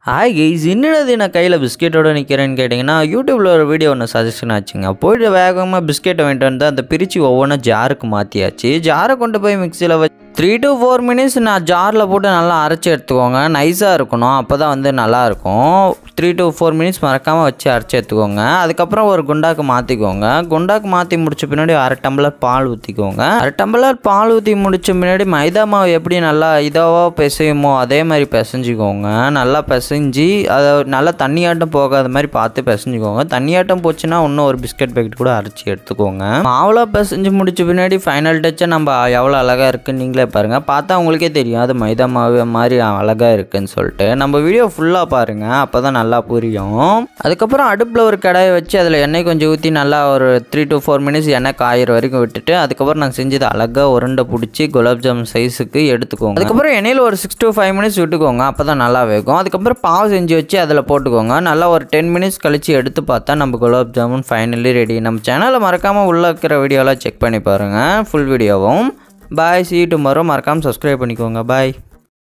hi guys என்னது நான் கையில் பிஸ்கெட்டோட நிற்கிறேன்னு கேட்டிங்கன்னா யூடியூப்பில் ஒரு வீடியோ ஒன்று சஜஷன் ஆச்சுங்க போயிட்டு வேகமாக பிஸ்கெட்டை வாங்கிட்டு வந்து அந்த பிரித்து ஒவ்வொன்றா ஜாருக்கு மாற்றியாச்சு ஜாரை கொண்டு போய் மிக்சியில் வச்சு த்ரீ டு ஃபோர் மினிட்ஸ் நான் ஜாரில் போட்டு நல்லா அரைச்சி எடுத்துக்கோங்க நைஸாக இருக்கணும் அப்போ தான் வந்து நல்லாயிருக்கும் த்ரீ டு ஃபோர் மினிட்ஸ் மறக்காமல் வச்சு அரைச்சி எடுத்துக்கோங்க அதுக்கப்புறம் ஒரு குண்டாக்கு மாற்றிக்கோங்க குண்டாக்கு மாற்றி முடிச்ச பின்னாடி அரை டம்ளர் பால் ஊற்றிக்கோங்க அரை டம்ளர் பால் ஊற்றி முடிச்ச பின்னாடி மைதா மாவு எப்படி நல்லா இதாவாக பிசையுமோ அதே மாதிரி பிசைஞ்சிக்கோங்க நல்லா பிசைஞ்சு அதை நல்லா தண்ணியாட்டம் போகாத மாதிரி பார்த்து பிசைஞ்சிக்கோங்க தண்ணியாட்டம் போச்சுன்னா இன்னும் ஒரு பிஸ்கட் பேக்கெட் கூட அரைச்சி எடுத்துக்கோங்க மாவுலாம் பிசைஞ்சு முடிச்ச பின்னாடி ஃபைனல் டச்சை நம்ம எவ்வளோ அழகாக இருக்குன்னு நீங்களே பாருங்கள் பார்த்தா உங்களுக்கே தெரியும் அது மைதா மாவு மாதிரி அழகாக இருக்குன்னு சொல்லிட்டு நம்ம வீடியோ ஃபுல்லாக பாருங்கள் அப்போ தான் நல்லா புரியும் அதுக்கப்புறம் அடுப்பில் ஒரு கடாயை வச்சு அதில் எண்ணெய் கொஞ்சம் ஊற்றி நல்லா ஒரு த்ரீ டு ஃபோர் மினிட்ஸ் எண்ணெய் காயிற வரைக்கும் விட்டுட்டு அதுக்கப்புறம் நான் செஞ்சது அழகாக உருண்டை பிடிச்சி குலாப் ஜாமுன் சைஸுக்கு எடுத்துக்கோங்க அதுக்கப்புறம் எண்ணெயில் ஒரு சிக்ஸ் டு ஃபைவ் மினிட்ஸ் விட்டுக்கோங்க அப்போ தான் நல்லா வேகும் அதுக்கப்புறம் பாவு செஞ்சு வச்சு அதில் போட்டுக்கோங்க நல்லா ஒரு டென் மினிட்ஸ் கழித்து எடுத்து பார்த்தா நம்ம குலாப் ஜாமுன் ஃபைனலி ரெடி நம்ம சேனலை மறக்காமல் உள்ளே இருக்கிற வீடியோலாம் செக் பண்ணி பாருங்கள் ஃபுல் வீடியோவும் பாய் சி டுமாரோ மறக்காமல் சப்ஸ்கிரைப் பண்ணிக்கோங்க பாய்